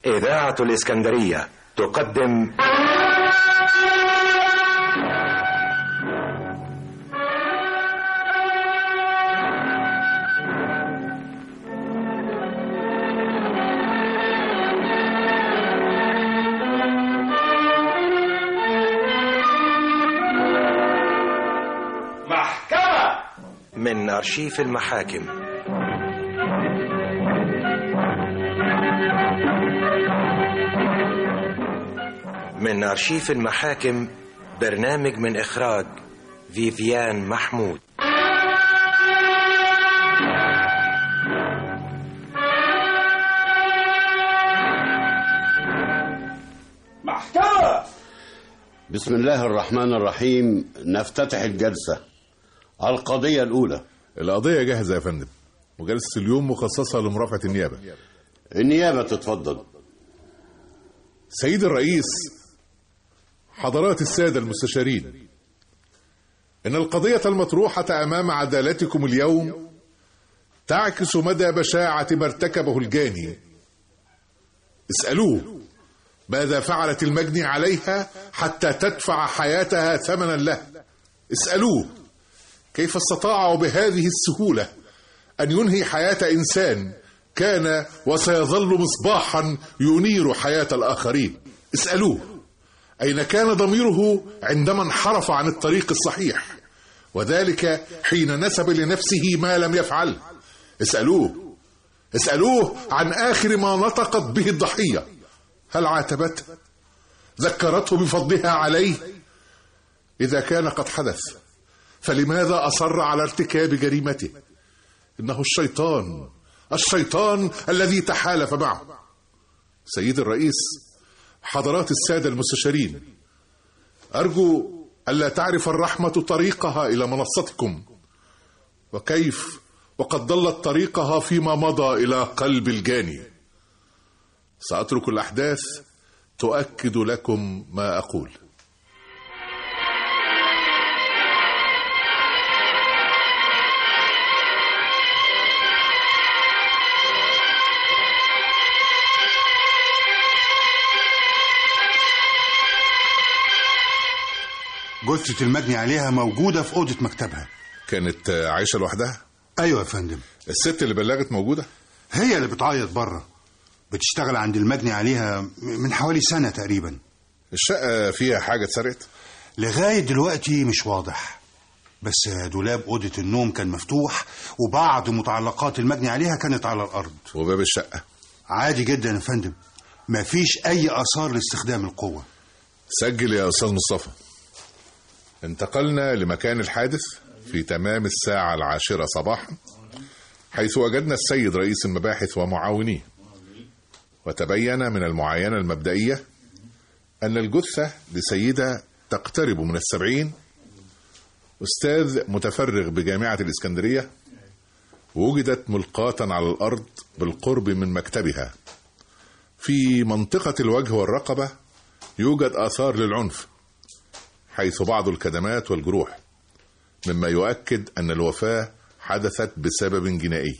إذاعة الإسكندرية تقدم محكمة من أرشيف المحاكم من أرشيف المحاكم برنامج من إخراج فيفيان محمود محكمة بسم الله الرحمن الرحيم نفتتح الجلسة القضية الأولى القضية جاهزة يا فندم وجلسة اليوم مخصصة لمرافعة النيابة النيابة تتفضل سيد الرئيس حضرات السادة المستشارين إن القضية المطروحة أمام عدالتكم اليوم تعكس مدى بشاعة ما ارتكبه الجاني اسألوه ماذا فعلت المجني عليها حتى تدفع حياتها ثمنا له اسألوه كيف استطاع بهذه السهولة أن ينهي حياة إنسان كان وسيظل مصباحا ينير حياة الآخرين اسألوه أين كان ضميره عندما انحرف عن الطريق الصحيح وذلك حين نسب لنفسه ما لم يفعل اسألوه اسألوه عن آخر ما نطقت به الضحية هل عاتبته ذكرته بفضلها عليه إذا كان قد حدث فلماذا أصر على ارتكاب جريمته إنه الشيطان الشيطان الذي تحالف معه سيد الرئيس حضرات السادة المستشارين أرجو ألا تعرف الرحمة طريقها إلى منصتكم وكيف وقد ضلت طريقها فيما مضى إلى قلب الجاني سأترك الأحداث تؤكد لكم ما أقول جثة المجني عليها موجودة في أوضة مكتبها كانت عايشة لوحدها أيوة يا فندم الست اللي بلغت موجودة هي اللي بتعيط بره بتشتغل عند المجني عليها من حوالي سنة تقريبا الشقة فيها حاجة اتسرقت لغاية دلوقتي مش واضح بس دولاب أوضة النوم كان مفتوح وبعض متعلقات المجني عليها كانت على الأرض وباب الشقة عادي جدا يا فندم مفيش أي آثار لاستخدام القوة سجل يا أستاذ مصطفى انتقلنا لمكان الحادث في تمام الساعة العاشرة صباحا حيث وجدنا السيد رئيس المباحث ومعاونيه وتبين من المعاينة المبدئية أن الجثة لسيدة تقترب من السبعين أستاذ متفرغ بجامعة الإسكندرية وجدت ملقاة على الأرض بالقرب من مكتبها في منطقة الوجه والرقبة يوجد آثار للعنف حيث بعض الكدمات والجروح مما يؤكد أن الوفاة حدثت بسبب جنائي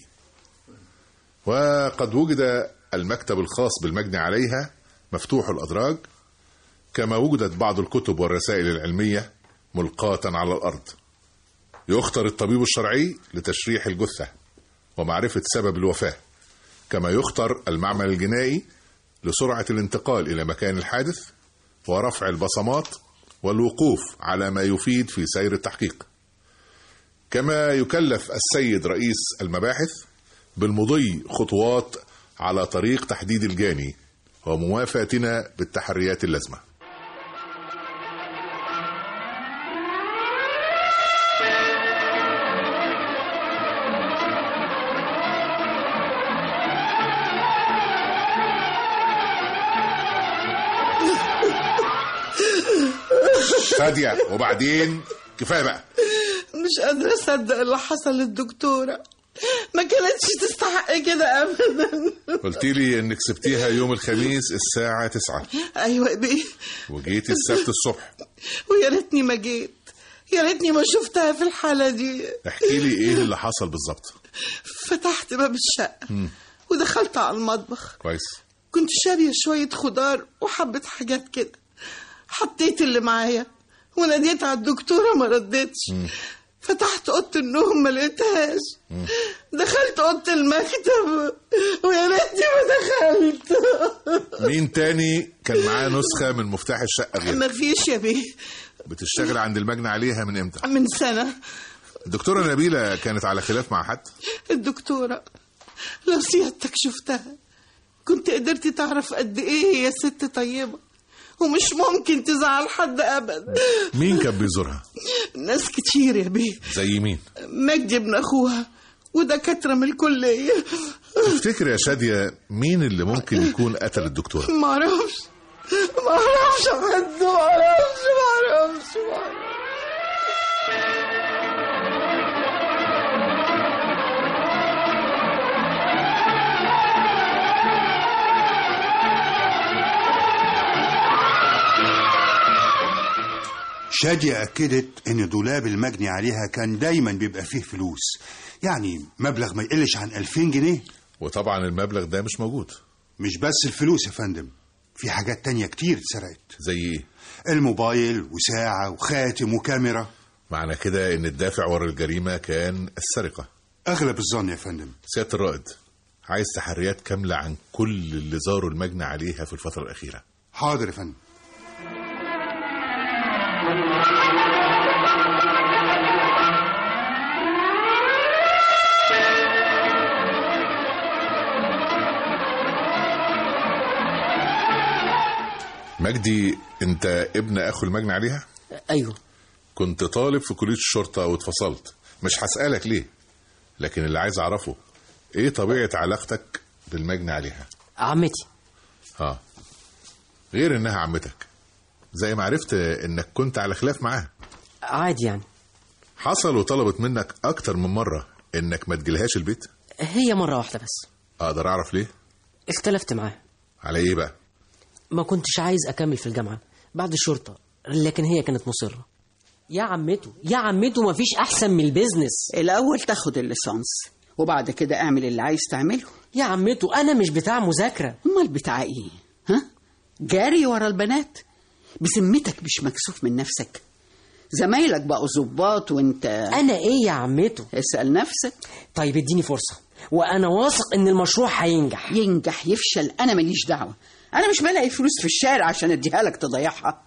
وقد وجد المكتب الخاص بالمجني عليها مفتوح الأدراج كما وجدت بعض الكتب والرسائل العلمية ملقاة على الأرض يختار الطبيب الشرعي لتشريح الجثة ومعرفة سبب الوفاة كما يختار المعمل الجنائي لسرعة الانتقال إلى مكان الحادث ورفع البصمات والوقوف على ما يفيد في سير التحقيق كما يكلف السيد رئيس المباحث بالمضي خطوات على طريق تحديد الجاني وموافاتنا بالتحريات اللازمه شادية وبعدين كفايه بقى مش قادرة أصدق اللي حصل للدكتورة ما كانتش تستحق كده أبدا قلت لي انك سبتيها يوم الخميس الساعة تسعة أيوة بيه وجيتي السبت الصبح ويا ريتني ما جيت يا ريتني ما شفتها في الحالة دي احكي لي ايه اللي حصل بالظبط فتحت باب الشقة ودخلت على المطبخ كويس كنت شارية شوية خضار وحبة حاجات كده حطيت اللي معايا وناديت على الدكتورة ما ردتش فتحت أوضة النوم ما لقيتهاش دخلت أوضة المكتب ويا ريتني ما دخلت مين تاني كان معاه نسخة من مفتاح الشقة غير ما فيش يا بيه بتشتغل عند المجني عليها من امتى من سنة الدكتورة نبيلة كانت على خلاف مع حد الدكتورة لو سيادتك شفتها كنت قدرت تعرف قد ايه هي ست طيبة ومش ممكن تزعل حد ابدا مين كان بيزورها ناس كتير يا بيه زي مين مجدي ابن اخوها ودكاترة من الكلية تفتكر يا شادية مين اللي ممكن يكون قتل الدكتورة ما اعرفش ما اعرفش حد ما اعرفش ما اعرفش ما اعرفش شادية أكدت إن دولاب المجني عليها كان دايما بيبقى فيه فلوس يعني مبلغ ما يقلش عن 2000 جنيه وطبعا المبلغ ده مش موجود مش بس الفلوس يا فندم في حاجات تانية كتير اتسرقت زي ايه الموبايل وساعة وخاتم وكاميرا معنى كده ان الدافع ورا الجريمة كان السرقة أغلب الظن يا فندم سيادة الرائد عايز تحريات كاملة عن كل اللي زاروا المجني عليها في الفترة الأخيرة حاضر يا فندم مجدي انت ابن اخو المجني عليها ايوه كنت طالب في كلية الشرطة واتفصلت مش هسألك ليه لكن اللي عايز اعرفه ايه طبيعة علاقتك بالمجني عليها عمتي اه غير انها عمتك زي ما عرفت انك كنت على خلاف معاها عادي يعني حصل وطلبت منك اكتر من مرة انك ما تجيلهاش البيت هي مرة واحدة بس اقدر اعرف ليه اختلفت معاها على ايه بقى ما كنتش عايز أكمل في الجامعة بعد الشرطة لكن هي كانت مصرة يا عمته يا عمته مفيش أحسن من البيزنس الأول تاخد الليسانس وبعد كده اعمل اللي عايز تعمله يا عمته أنا مش بتاع مذاكرة أمال بتاع إيه؟ ها؟ جاري ورا البنات بذمتك مش مكسوف من نفسك زمايلك بقوا ظباط وانت أنا إيه يا عمته اسأل نفسك طيب اديني فرصة وأنا واثق إن المشروع هينجح ينجح يفشل أنا ماليش دعوة أنا مش بلاقي فلوس في الشارع عشان أديها لك تضيعها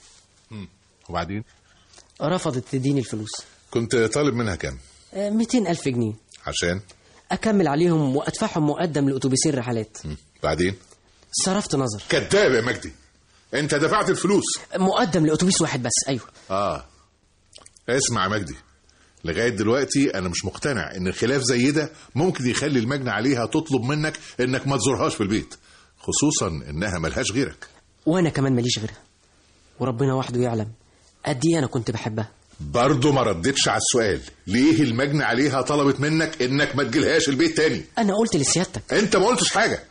وبعدين رفضت تديني الفلوس كنت طالب منها كام آه، 200 ألف جنيه عشان أكمل عليهم وأدفعهم مقدم لأتوبيسين الرحلات مم. بعدين صرفت نظر كذاب يا مجدي انت دفعت الفلوس مقدم لأتوبيس واحد بس أيوه اه اسمع يا مجدي لغايه دلوقتي انا مش مقتنع ان خلاف زي ده ممكن يخلي المجني عليها تطلب منك انك ما تزورهاش في البيت خصوصا انها ملهاش غيرك وأنا كمان ماليش غيرها وربنا وحده يعلم قد إيه أنا كنت بحبها برضه ما ردتش على السؤال ليه المجني عليها طلبت منك انك ما تجيلهاش البيت تاني أنا قلت لسيادتك انت ما قلتش حاجه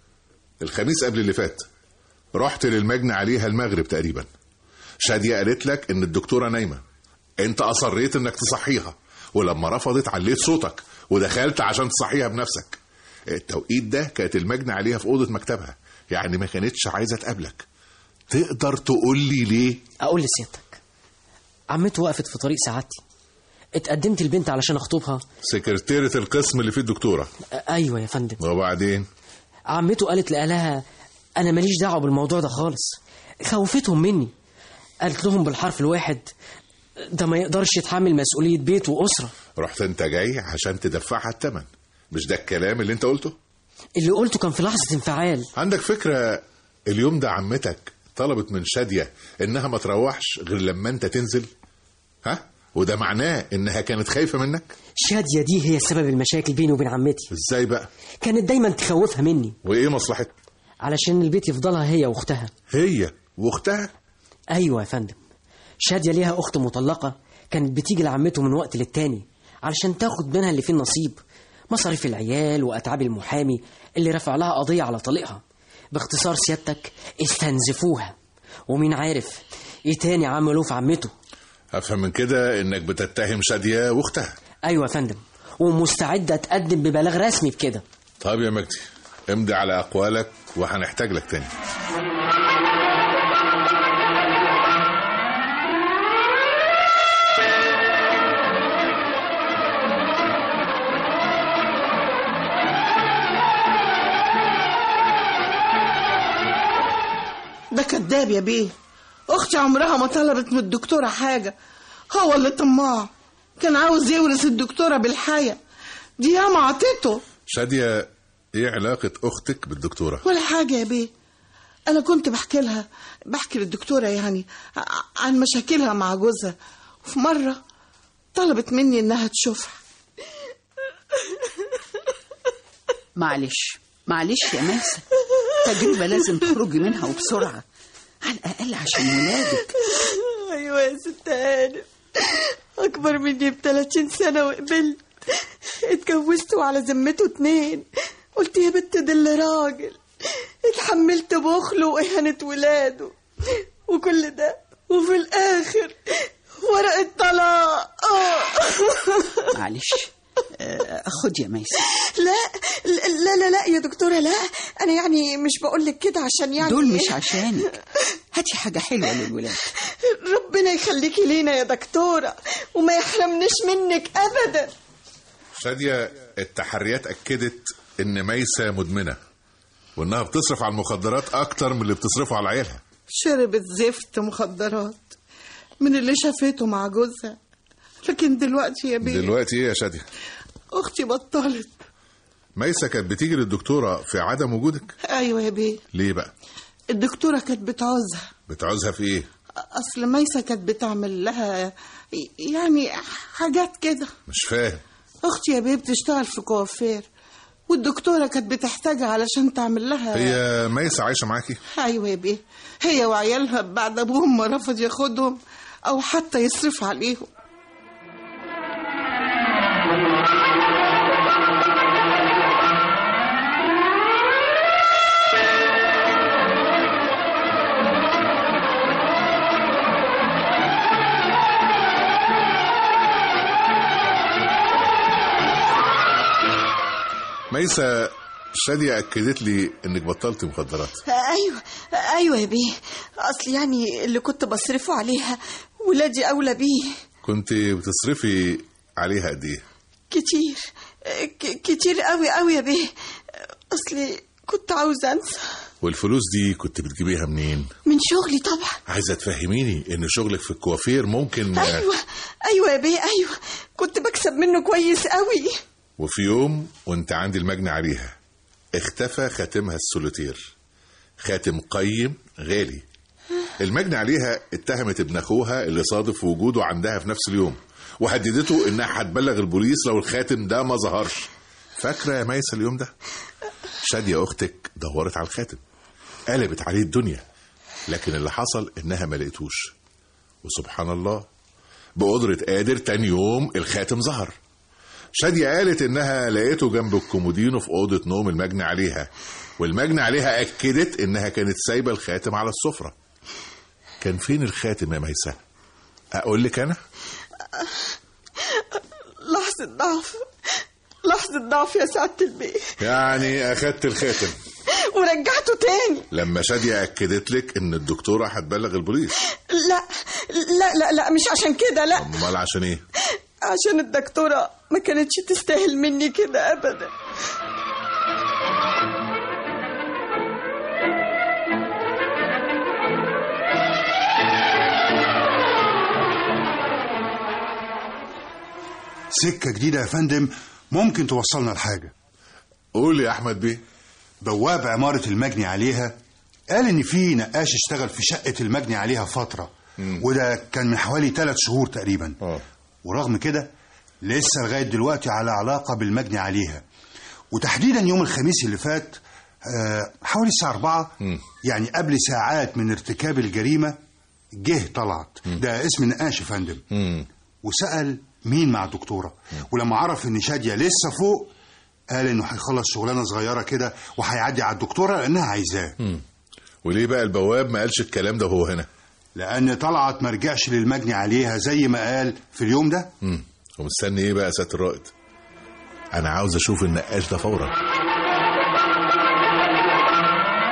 الخميس قبل اللي فات رحت للمجني عليها المغرب تقريبا شادية قالت لك ان الدكتوره نايمه انت اصريت انك تصحيها ولما رفضت عليت صوتك ودخلت عشان تصحيها بنفسك التوقيت ده كانت المجني عليها في اوضه مكتبها يعني ما كانتش عايزه تقابلك تقدر تقول لي ليه أقول لسيادتك عمته وقفت في طريق سعادتي اتقدمت البنت علشان أخطبها سكرتيرة القسم اللي فيه الدكتوره أ- أيوه يا فندم وبعدين عمته قالت لأهلها أنا ماليش دعوة بالموضوع ده خالص خوفتهم مني قالت لهم بالحرف الواحد ده ما يقدرش يتحمل مسؤولية بيت وأسرة رحت انت جاي عشان تدفعها الثمن مش ده الكلام اللي انت قلته اللي قلته كان في لحظة انفعال عندك فكرة اليوم ده عمتك طلبت من شادية انها ما تروحش غير لما انت تنزل ها وده معناه انها كانت خايفة منك شادية دي هي سبب المشاكل بيني وبين عمتي ازاي بقى كانت دايما تخوفها مني وايه مصلحتها علشان البيت يفضلها هي واختها هي واختها ايوه يا فندم شادية ليها اخت مطلقة كانت بتيجي لعمته من وقت للتاني علشان تاخد منها اللي فيه النصيب مصاريف العيال واتعاب المحامي اللي رفع لها قضية على طليقها باختصار سيادتك استنزفوها ومين عارف ايه تاني عملوه في عمته افهم من كده انك بتتهم شادية واختها ايوه يا فندم ومستعدة اتقدم ببلاغ رسمي بكده طب يا مجدي امضي على اقوالك وهنحتاج لك تاني ده كداب يا بيه اختي عمرها ما طلبت من الدكتوره حاجه هو اللي طماع كان عاوز يورث الدكتوره بالحياه دي ياما عطيته شادية ايه علاقة اختك بالدكتورة ولا حاجه يا بيه انا كنت بحكي لها بحكي للدكتوره يعني ع- عن مشاكلها مع جوزها وفي مره طلبت مني انها تشوفها معلش معلش يا ميسة تجربة لازم تخرجي منها وبسرعة على الأقل عشان ولادك ايوه يا ست هانم اكبر مني ب 30 سنه وقبلت اتجوزت وعلى ذمته اتنين قلت يا بنت دل راجل اتحملت بخله واهانه ولاده وكل ده وفي الاخر ورقه طلاق آه. معلش آه، خد يا ميسة لا لا لا لا يا دكتوره لا انا يعني مش بقول لك كده عشان يعني دول مش عشانك هاتي حاجة حلوة للولاد ربنا يخليكي لينا يا دكتوره وما يحرمنيش منك ابدا شادية التحريات اكدت ان ميسة مدمنة وانها بتصرف على المخدرات اكتر من اللي بتصرفه على عيالها شربت زفت مخدرات من اللي شافته مع جوزها لكن دلوقتي يا بيه دلوقتي ايه يا شادية اختي بطلت ميسة كانت بتيجي للدكتورة في عدم وجودك ايوه يا بيه ليه بقى الدكتوره كانت بتعوزها بتعوزها في ايه اصل ميسه كانت بتعمل لها يعني حاجات كده مش فاهم اختي يا بيه بتشتغل في كوافير والدكتوره كانت بتحتاجها علشان تعمل لها هي ميسة عايشة معاكي ايوه يا بيه هي وعيالها بعد ابوهم ما رفض ياخدهم او حتى يصرف عليهم ميسة شادية أكدت لي إنك بطلتي مخدرات ايوه ايوه يا بيه اصل يعني اللي كنت بصرفه عليها ولادي اولى بيه كنت بتصرفي عليها قد إيه؟ كتير ك- كتير قوي قوي يا بيه اصلي كنت عاوزه انسى والفلوس دي كنت بتجيبيها منين؟ من شغلي طبعا عايزة تفهميني إن شغلك في الكوافير ممكن ايوه ايوه يا بيه ايوه كنت بكسب منه كويس قوي وفي يوم وأنت عندي المجني عليها اختفى خاتمها السولوتير خاتم قيم غالي المجني عليها اتهمت ابن أخوها اللي صادف وجوده عندها في نفس اليوم وهددته إنها هتبلغ البوليس لو الخاتم ده ما ظهرش فاكرة يا ميسة اليوم ده؟ شادية أختك دورت على الخاتم قلبت عليه الدنيا لكن اللي حصل إنها ما لقيتوش وسبحان الله بقدرة قادر تاني يوم الخاتم ظهر شادية قالت إنها لقيته جنب الكومودينو في أوضة نوم المجني عليها والمجني عليها أكدت إنها كانت سايبة الخاتم على السفرة كان فين الخاتم يا ميسة؟ أقول لك أنا؟ لحظه ضعف لحظه ضعف يا سعاده البيه يعني أخدت الخاتم ورجعته تاني لما شادية أكدت لك إن الدكتورة هتبلغ البوليس لا لا لا لا مش عشان كده لا أمال عشان إيه؟ عشان الدكتورة ما كانتش تستاهل مني كده أبدا سكة جديدة يا فندم ممكن توصلنا لحاجة قول يا أحمد بيه بواب عمارة المجني عليها قال إن في نقاش اشتغل في شقة المجني عليها فترة وده كان من حوالي ثلاث شهور تقريبا آه. ورغم كده لسه لغاية دلوقتي على علاقة بالمجني عليها وتحديدا يوم الخميس اللي فات آه، حوالي الساعة أربعة يعني قبل ساعات من ارتكاب الجريمة جه طلعت ده اسم نقاش يا فندم مم. وسأل مين مع الدكتورة ولما عرف ان شادية لسه فوق قال انه هيخلص شغلانة صغيرة كده وهيعدي على الدكتورة لانها عايزاه وليه بقى البواب ما قالش الكلام ده وهو هنا؟ لان طلعت ما رجعش للمجني عليها زي ما قال في اليوم ده مم. ومستني إيه بقى يا سيادة الرائد؟ أنا عاوز أشوف النقاش ده فورا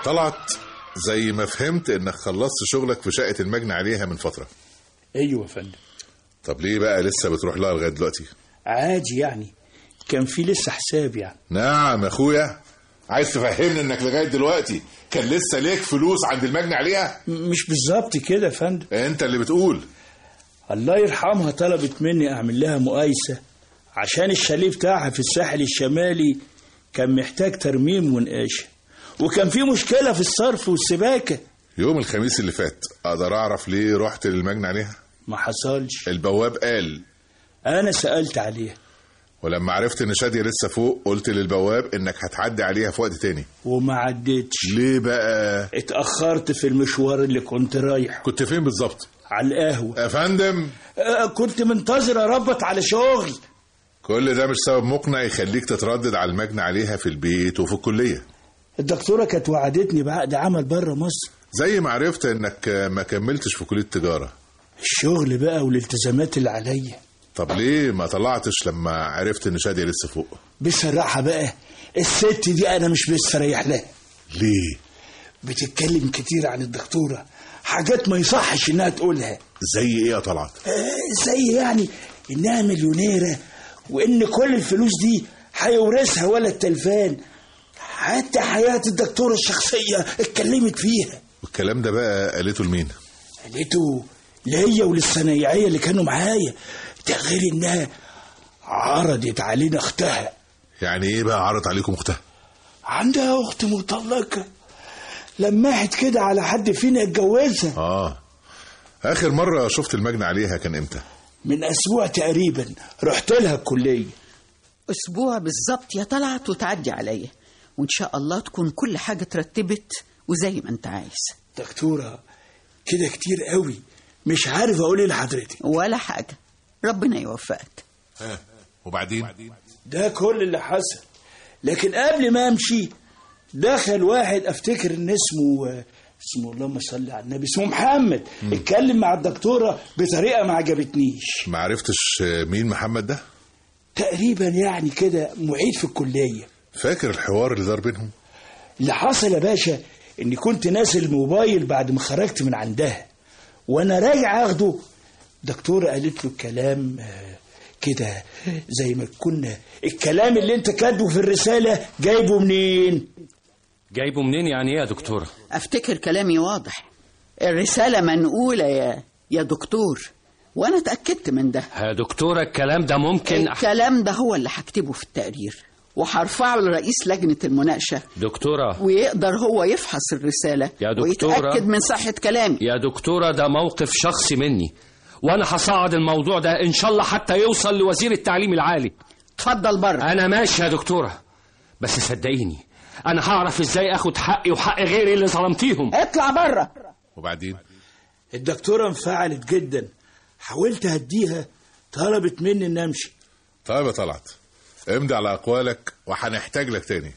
طلعت زي ما فهمت انك خلصت شغلك في شقة المجني عليها من فترة ايوه يا فندم طب ليه بقى لسه بتروح لها لغاية دلوقتي عادي يعني كان في لسه حساب يعني نعم يا اخويا عايز تفهمني انك لغاية دلوقتي كان لسه ليك فلوس عند المجني عليها م- مش بالظبط كده يا فندم انت اللي بتقول الله يرحمها طلبت مني اعمل لها مقايسه عشان الشاليه بتاعها في الساحل الشمالي كان محتاج ترميم ونقاشه وكان في مشكله في الصرف والسباكه يوم الخميس اللي فات اقدر اعرف ليه رحت للمجني عليها ما حصلش البواب قال انا سالت عليها ولما عرفت ان شادية لسه فوق قلت للبواب انك هتعدي عليها في وقت تاني وما عدتش ليه بقى اتاخرت في المشوار اللي كنت رايح كنت فين بالظبط على القهوه يا فندم آه، كنت منتظر اربط على شغل كل ده مش سبب مقنع يخليك تتردد على المجني عليها في البيت وفي الكلية الدكتوره كانت وعدتني بعقد عمل بره مصر زي ما عرفت انك ما كملتش في كلية تجارة الشغل بقى والالتزامات اللي عليا طب ليه ما طلعتش لما عرفت ان شادية لسه فوق بصراحه بقى الست دي انا مش مستريح لها ليه بتتكلم كتير عن الدكتورة حاجات ما يصحش انها تقولها زي ايه يا طلعت آه، زي يعني انها مليونيرة وان كل الفلوس دي هيورثها ولد تلفان حتى حياة الدكتورة الشخصية اتكلمت فيها والكلام ده بقى قالته لمين قالته ليا وللصنايعية اللي كانوا معايا ده غير انها عرضت علينا اختها يعني ايه بقى عرض عليكم اختها عندها اخت مطلقة لمحت كده على حد فينا يتجوزها اه اخر مرة شفت المجني عليها كان امتى من اسبوع تقريبا رحت لها الكليه أسبوع بالظبط يا طلعت وتعدي عليا وإن شاء الله تكون كل حاجة اترتبت وزي ما أنت عايز دكتوره كده كتير قوي مش عارف اقول ايه لحضرتك ولا حاجة ربنا يوفقك ها وبعدين ده كل اللي حصل لكن قبل ما امشي دخل واحد افتكر ان اسمه اسمه اللهم صل على النبي اسمه محمد اتكلم مع الدكتوره بطريقه ما عجبتنيش ما عرفتش مين محمد ده تقريبا يعني كده معيد في الكليه فاكر الحوار اللي دار بينهم اللي حصل يا باشا اني كنت ناسي الموبايل بعد ما خرجت من عندها وانا راجع اخده دكتورة قالت له الكلام آه، كده زي ما كنا الكلام اللي انت كاتبه في الرسالة جايبه منين جايبه منين يعني ايه يا دكتورة أفتكر كلامي واضح الرسالة منقولة يا يا دكتور وأنا اتأكدت من ده يا دكتورة الكلام ده ممكن الكلام ده هو اللي هكتبه في التقرير وهرفعه لرئيس لجنة المناقشة دكتورة ويقدر هو يفحص الرسالة يا دكتورة. ويتأكد من صحة كلامي يا دكتورة ده موقف شخصي مني وانا هصعد الموضوع ده ان شاء الله حتى يوصل لوزير التعليم العالي اتفضل بره انا ماشي يا دكتورة بس صدقيني انا هعرف ازاي اخد حقي وحق غيري اللي ظلمتيهم اطلع بره وبعدين الدكتورة انفعلت جدا حاولت اهديها طلبت مني ان امشي طيب يا طلعت امضي على اقوالك وهنحتاج لك تاني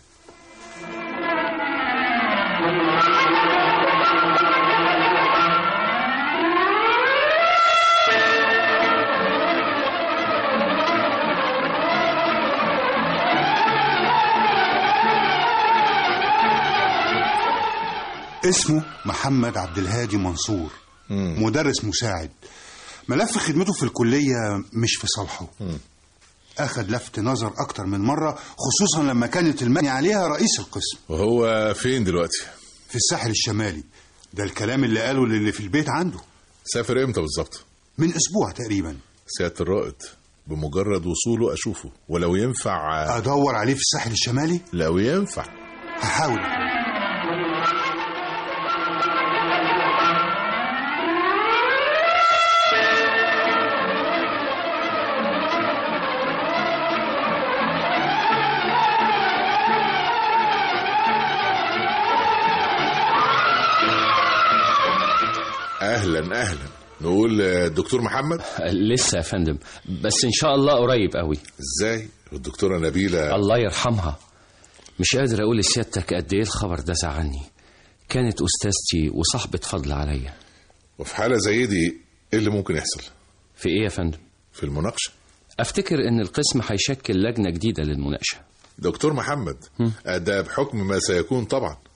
اسمه محمد عبد الهادي منصور مدرس مساعد ملف خدمته في الكلية مش في صالحه أخد لفت نظر أكتر من مرة خصوصا لما كانت المبني عليها رئيس القسم وهو فين دلوقتي في الساحل الشمالي ده الكلام اللي قاله للي في البيت عنده سافر امتى بالظبط من أسبوع تقريبا سيادة الرائد بمجرد وصوله اشوفه ولو ينفع أدور عليه في الساحل الشمالي لو ينفع هحاول اهلا اهلا نقول الدكتور محمد لسه يا فندم بس ان شاء الله قريب قوي ازاي الدكتوره نبيله الله يرحمها مش قادر اقول لسيادتك قد ايه الخبر ده زعلني كانت استاذتي وصاحبة فضل عليا وفي حاله زي دي ايه اللي ممكن يحصل في ايه يا فندم في المناقشه افتكر ان القسم هيشكل لجنة جديدة للمناقشة دكتور محمد ده بحكم ما سيكون طبعا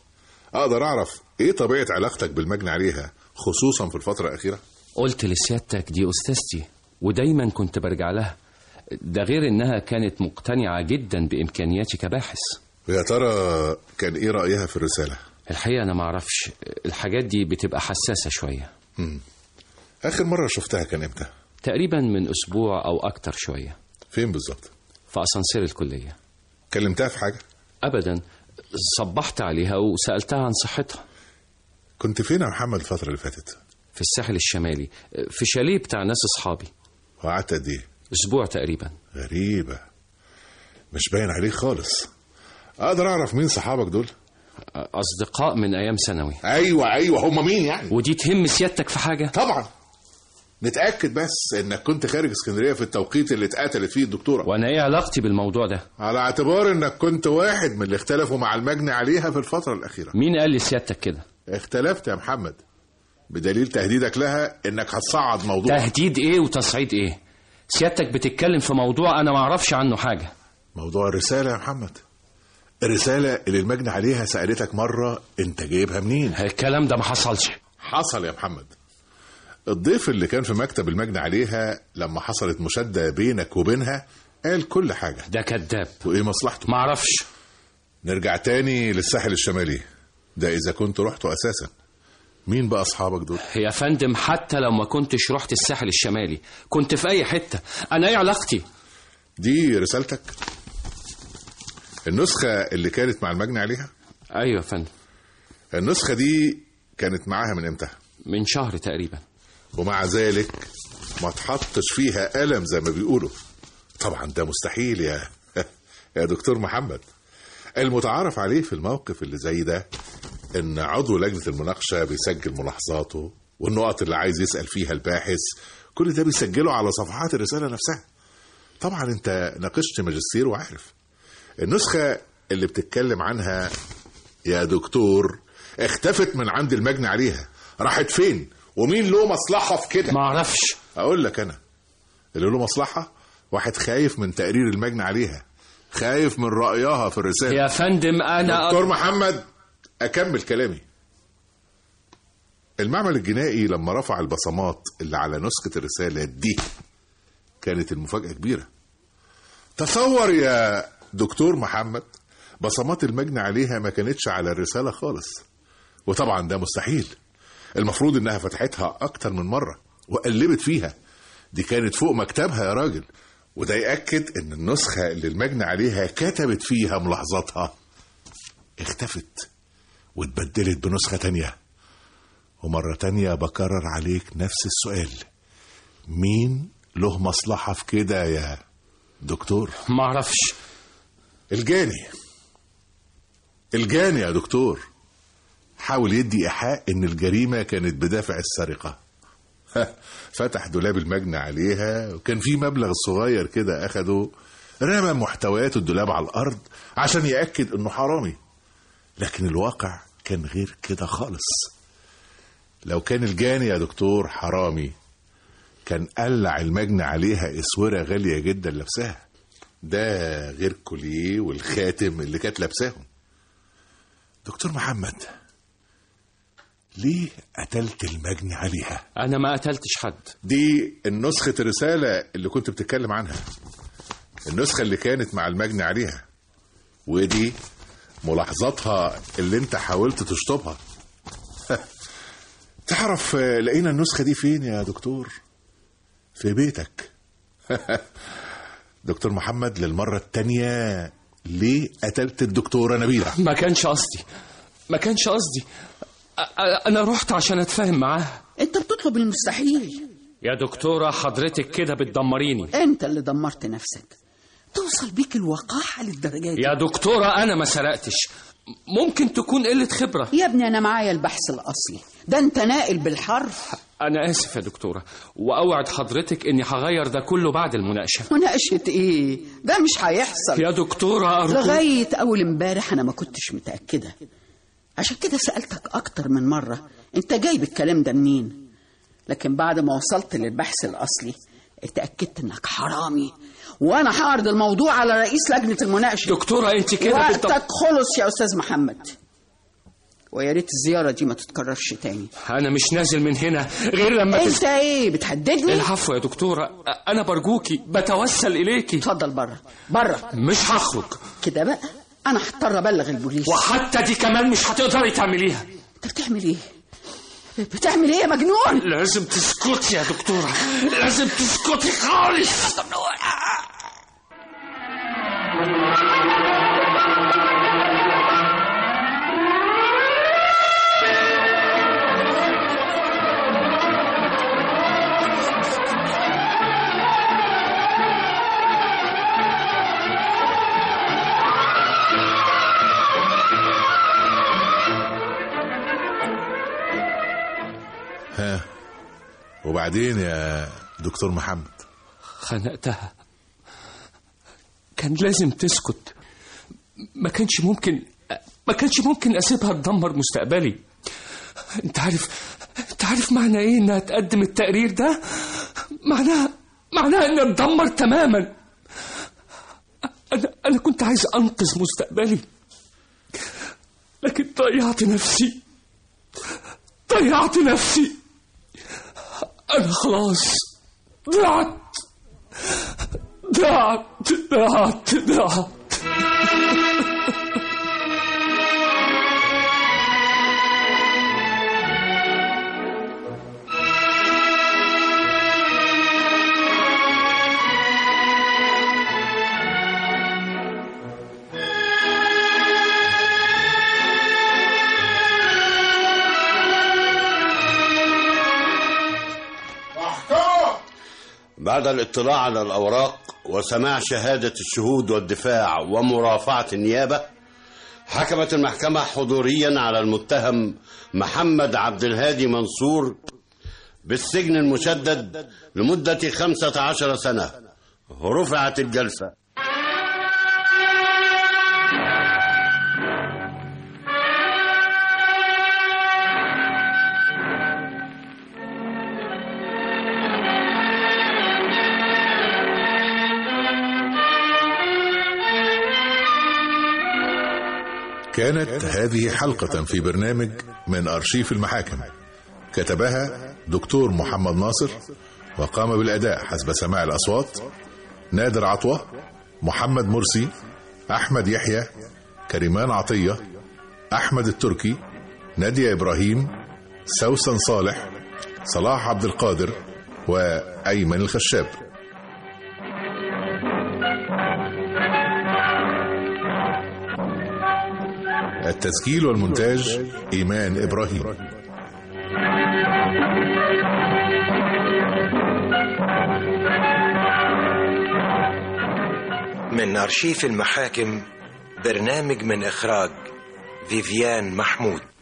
اقدر اعرف ايه طبيعه علاقتك بالمجني عليها خصوصا في الفتره الاخيره قلت لسيادتك دي أستاذتي ودايما كنت برجع لها ده غير إنها كانت مقتنعة جدا بإمكانياتي كباحث ويا ترى كان ايه رايها في الرساله الحقيقة أنا معرفش الحاجات دي بتبقى حساسة شوية مم. اخر مره شفتها كان امتى تقريبا من أسبوع أو أكتر شوية فين بالظبط في أسانسير الكلية كلمتها في حاجه أبدا صبحت عليها وسألتها عن صحتها كنت فين يا محمد الفتره اللي فاتت في الساحل الشمالي في شاليه بتاع ناس أصحابي وقعدت قد ايه أسبوع تقريبا غريبه مش باين عليك خالص اقدر اعرف مين صحابك دول أصدقاء من أيام ثانوي ايوه ايوه هم مين يعني ودي تهم سيادتك في حاجة طبعا نتاكد بس انك كنت خارج اسكندريه في التوقيت اللي اتقتلت فيه الدكتوره وأنا إيه علاقتي بالموضوع ده على اعتبار انك كنت واحد من اللي اختلفوا مع المجني عليها في الفتره الاخيره مين قال لسيادتك كده اختلفت يا محمد بدليل تهديدك لها انك هتصعد موضوع تهديد إيه وتصعيد إيه سيادتك بتتكلم في موضوع أنا معرفش عنه حاجة موضوع الرساله يا محمد الرساله اللي المجني عليها سالتك مره انت جايبها منين الكلام ده ما حصلش حصل يا محمد الضيف اللي كان في مكتب المجني عليها لما حصلت مشادة بينك وبينها قال كل حاجة ده كذاب وإيه مصلحته معرفش نرجع تاني للساحل الشمالي ده إذا كنت رحته أساسا مين بقى أصحابك دول يا فندم حتى لو ما كنتش رحت الساحل الشمالي كنت في أي حتة أنا إيه علاقتي دي رسالتك النسخة اللي كانت مع المجني عليها أيوة يا فندم النسخة دي كانت معاها من امتى من شهر تقريبا ومع ذلك ما تحطش فيها ألم زي ما بيقولوا طبعا ده مستحيل يا يا دكتور محمد المتعارف عليه في الموقف اللي زي ده ان عضو لجنة المناقشة بيسجل ملاحظاته والنقط اللي عايز يسأل فيها الباحث كل ده بيسجله على صفحات الرسالة نفسها طبعا انت ناقشت ماجستير وعارف النسخة اللي بتتكلم عنها يا دكتور اختفت من عند المجني عليها راحت فين ومين له مصلحة في كده ما اعرفش اقول لك انا اللي له مصلحة واحد خايف من تقرير المجني عليها خايف من رأيها في الرسالة يا فندم أنا دكتور محمد أكمل كلامي المعمل الجنائي لما رفع البصمات اللي على نسخة الرسالة دي كانت المفاجأة كبيرة تصور يا دكتور محمد بصمات المجني عليها ما كانتش على الرسالة خالص وطبعا ده مستحيل المفروض انها فتحتها اكتر من مرة وقلبت فيها دي كانت فوق مكتبها يا راجل وده يأكد ان النسخة اللي المجني عليها كتبت فيها ملاحظاتها اختفت واتبدلت بنسخة تانية ومرة تانية بكرر عليك نفس السؤال مين له مصلحة في كده يا دكتور ما اعرفش الجاني الجاني يا دكتور حاول يدي إيحاء إن الجريمة كانت بدافع السرقة فتح دولاب المجني عليها وكان في مبلغ صغير كده أخده رمى محتويات الدولاب على الأرض عشان يأكد إنه حرامي لكن الواقع كان غير كده خالص لو كان الجاني يا دكتور حرامي كان قلع المجني عليها اسوره غاليه جدا لابساها ده غير كوليه والخاتم اللي كانت لابساهم دكتور محمد ليه قتلت المجني عليها أنا ما قتلتش حد دي النسخة الرسالة اللي كنت بتتكلم عنها النسخة اللي كانت مع المجني عليها ودي ملاحظاتها اللي انت حاولت تشطبها تعرف آه، لقينا النسخة دي فين يا دكتور في بيتك دكتور محمد للمرة التانية ليه قتلت الدكتورة نبيلة ما كانش قصدي ما كانش قصدي أ- أ- أنا رحت عشان أتفاهم معاها انت بتطلب المستحيل يا دكتورة حضرتك كده بتدمريني انت اللي دمرت نفسك توصل بيك الوقاحة للدرجة دي يا دكتورة أنا ما سرقتش ممكن تكون قلة خبرة يا ابني انا معايا البحث الاصلي ده انت ناقل بالحرف أنا آسف يا دكتورة وأوعد حضرتك إني هغير ده كله بعد المناقشة مناقشة ايه ده مش هيحصل يا دكتورة أرجوك لغاية أول امبارح أنا ما كنتش متأكدة عشان كده سألتك أكتر من مرة أنت جايب الكلام ده منين لكن بعد ما وصلت للبحث الأصلي اتأكدت إنك حرامي وأنا هعرض الموضوع على رئيس لجنة المناقشة دكتورة أنت كده بتدم... وقتك خلص يا أستاذ محمد ويا ريت الزيارة دي ما تتكررش تاني انا مش نازل من هنا غير لما انت ايه بتهددني العفو يا دكتورة انا برجوكي بتوسل اليكي اتفضل بره بره مش هخرج كده بقى انا هضطر ابلغ البوليس وحتى دي كمان مش هتقدري تعمليها انت بتعمل ايه بتعمل ايه يا مجنون لازم تسكتي يا دكتورة لازم تسكتي خالص ها وبعدين يا دكتور محمد خنقتها كان لازم تسكت ما كانش ممكن ما كانش ممكن اسيبها تدمر مستقبلي انت عارف انت عارف معنى ايه انها تقدم التقرير ده معناها معناها انها تدمر تماما انا انا كنت عايز انقذ مستقبلي لكن ضيعت نفسي ضيعت نفسي انا خلاص ضعت ضعت ضعت ضعت بعد الاطلاع على الأوراق وسماع شهادة الشهود والدفاع ومرافعة النيابة حكمت المحكمة حضوريا على المتهم محمد عبد الهادي منصور بالسجن المشدد لمدة خمسة عشر سنة رفعت الجلسة كانت هذه حلقة في برنامج من أرشيف المحاكم كتبها دكتور محمد ناصر وقام بالأداء حسب سماع الأصوات نادر عطوة محمد مرسي أحمد يحيى كريمان عطية أحمد التركي نادية إبراهيم سوسن صالح صلاح عبد القادر وأيمن الخشاب التسجيل والمونتاج إيمان إبراهيم من أرشيف المحاكم برنامج من إخراج فيفيان محمود